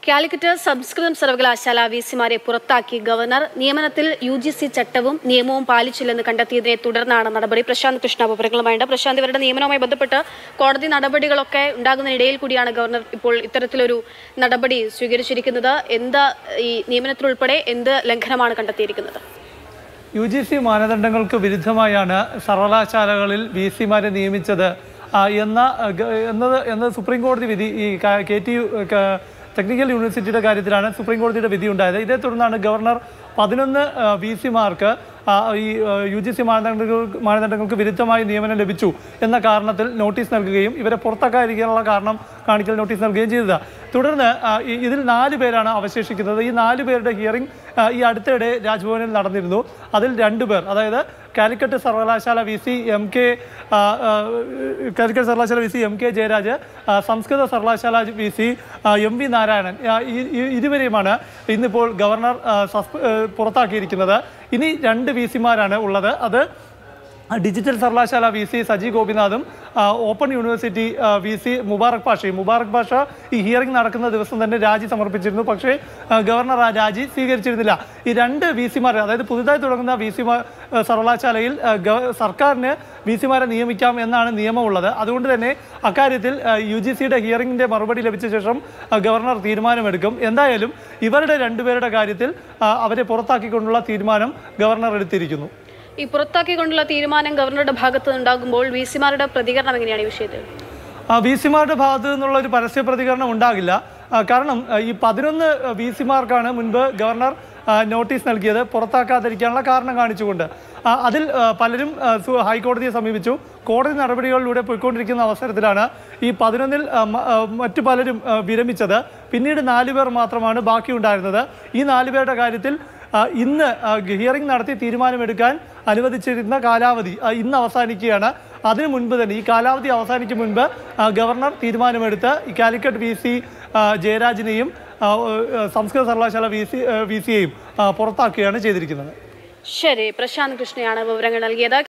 കാലിക്കറ്റ് സംസ്കൃതം സർവകലാശാല വി സിമാരെ പുറത്താക്കി ഗവർണർ നിയമനത്തിൽ യു ജി സി ചട്ടവും നിയമവും പാലിച്ചില്ലെന്ന് കണ്ടെത്തിയതിനെ തുടർന്നാണ് നടപടി പ്രശാന്ത് കൃഷ്ണ വിവരങ്ങളുമായുണ്ട് പ്രശാന്ത് ഇവരുടെ നിയമനവുമായി ബന്ധപ്പെട്ട് കോടതി നടപടികളൊക്കെ ഉണ്ടാകുന്നതിനിടയിൽ കൂടിയാണ് ഗവർണർ ഇപ്പോൾ ഇത്തരത്തിലൊരു നടപടി സ്വീകരിച്ചിരിക്കുന്നത് എന്താ ഈ നിയമനത്തിലുൾപ്പെടെ എന്ത് ലംഘനമാണ് കണ്ടെത്തിയിരിക്കുന്നത് യു ജി സി മാനദണ്ഡങ്ങൾക്ക് വിരുദ്ധമായാണ് സർവകലാശാലകളിൽ വി സിമാരെ നിയമിച്ചത് ആ, എന്ന ആ, ഗ- എന്നത് എന്നത് സുപ്രീം കോടതി വിധി ഈ ക- കെ ടി യു ക- ടെക്നിക്കൽ യൂണിവേഴ്സിറ്റിയുടെ കാര്യത്തിലാണ് സുപ്രീം കോടതിയുടെ വിധി ഉണ്ടായത് ഇതേ തുടർന്നാണ് ഗവർണർ പതിനൊന്ന് വി സിമാർക്ക് ഈ യു ജി സി മാനദണ്ഡങ്ങൾ മാനദണ്ഡങ്ങൾക്ക് വിരുദ്ധമായി നിയമനം ലഭിച്ചു എന്ന കാരണത്തിൽ നോട്ടീസ് നൽകുകയും ഇവരെ പുറത്താക്കാതിരിക്കാനുള്ള കാരണം കാണിക്കൽ നോട്ടീസ് നൽകുകയും ചെയ്തത് തുടർന്ന് ആ, ഈ- ഇതിൽ നാല് പേരാണ് അവശേഷിക്കുന്നത് ഈ നാല് പേരുടെ ഹിയറിംഗ് ഈ അടുത്തിടെ രാജ്ഭവനിൽ നടന്നിരുന്നു അതിൽ രണ്ടുപേർ അതായത് കാലിക്കറ്റ് സർവകലാശാല വി സി എം കെ ആ, ആ, കാലിക്കറ്റ് സർവകലാശാല V C M K Jayaraj ആ, സംസ്കൃത സർവകലാശാല വി സി ആ, എം വി നാരായണൻ ആ, ഈ- ഈ- ഇരുവരെയുമാണ് ഇന്നിപ്പോൾ ഗവർണർ ആ, സസ്പ- ആ, പുറത്താക്കിയിരിക്കുന്നത് ഇനി രണ്ട് വി സിമാരാണ് ഉള്ളത് അത് ഡിജിറ്റൽ സർവകലാശാല വി സി സജി ഗോപിനാഥും ആ, ഓപ്പൺ യൂണിവേഴ്സിറ്റി ആ, വി സി മുബാറക് പാഷയും മുബാറക് പാഷ ഈ ഹിയറിംഗ് നടക്കുന്ന ദിവസം തന്നെ രാജി സമർപ്പിച്ചിരുന്നു പക്ഷേ ആ, ഗവർണർ ആ രാജി സ്വീകരിച്ചിരുന്നില്ല ഈ രണ്ട് വി സിമാർ അതായത് പുതുതായി തുടങ്ങുന്ന വി സി സർവകലാശാലയിൽ ആ, ഗവ- സർക്കാരിന് വി സിമാരെ നിയമിക്കാം എന്നാണ് നിയമമുള്ളത് അതുകൊണ്ട് തന്നെ അക്കാര്യത്തിൽ യു ജി സിയുടെ ഹിയറിംഗിന്റെ മറുപടി ലഭിച്ച ശേഷം ആ, ഗവർണർ തീരുമാനമെടുക്കും എന്തായാലും ഇവരുടെ രണ്ടുപേരുടെ കാര്യത്തിൽ ആ, അവരെ പുറത്താക്കിക്കൊണ്ടുള്ള തീരുമാനം ഗവർണർ എടുത്തിരിക്കുന്നു ഈ പുറത്താക്കിക്കൊണ്ടുള്ള തീരുമാനം ഗവർണറുടെ ഭാഗത്ത് നിന്നുണ്ടാകുമ്പോൾ വി സിമാരുടെ പ്രതികരണം എങ്ങനെയാണ് ഈ വിഷയത്തിൽ വി സിമാരുടെ ഭാഗത്ത് നിന്നുള്ള ഒരു പരസ്യ പ്രതികരണം ഉണ്ടാകില്ല ആ, കാരണം ആ, ഈ പതിനൊന്ന് വി സിമാർക്കാണ് മുൻപ് ഗവർണർ ആ, നോട്ടീസ് നൽകിയത് പുറത്താക്കാതിരിക്കാനുള്ള കാരണം കാണിച്ചുകൊണ്ട് ആ, അതിൽ ആ, പലരും ആ, സു- ഹൈക്കോടതിയെ സമീപിച്ചു കോടതി നടപടികളിലൂടെ പോയിക്കൊണ്ടിരിക്കുന്ന അവസരത്തിലാണ് ഈ പതിനൊന്നിൽ ആ, മ- ആ, മറ്റു പലരും ആ, വിരമിച്ചത് പിന്നീട് നാല് പേർ മാത്രമാണ് ബാക്കിയുണ്ടായിരുന്നത് ഈ നാല് പേരുടെ കാര്യത്തിൽ ആ, ഇന്ന് ആ, ഹിയറിംഗ് നടത്തി തീരുമാനമെടുക്കാൻ അനുവദിച്ചിരുന്ന കാലാവധി ആ, ഇന്ന് അവസാനിക്കുകയാണ് അതിനു മുൻപ് തന്നെ ഈ കാലാവധി അവസാനിക്കും മുൻപ് ആ, ഗവർണർ തീരുമാനമെടുത്ത് ഈ കാലിക്കറ്റ് വി സി ജയരാജിനെയും ആ, ആ, സംസ്കൃത സർവകലാശാല വി സി വി സിയെയും പുറത്താക്കുകയാണ് ചെയ്തിരിക്കുന്നത് ശരി പ്രശാന്ത് കൃഷ്ണയാണ് വിവരങ്ങൾ നൽകിയത്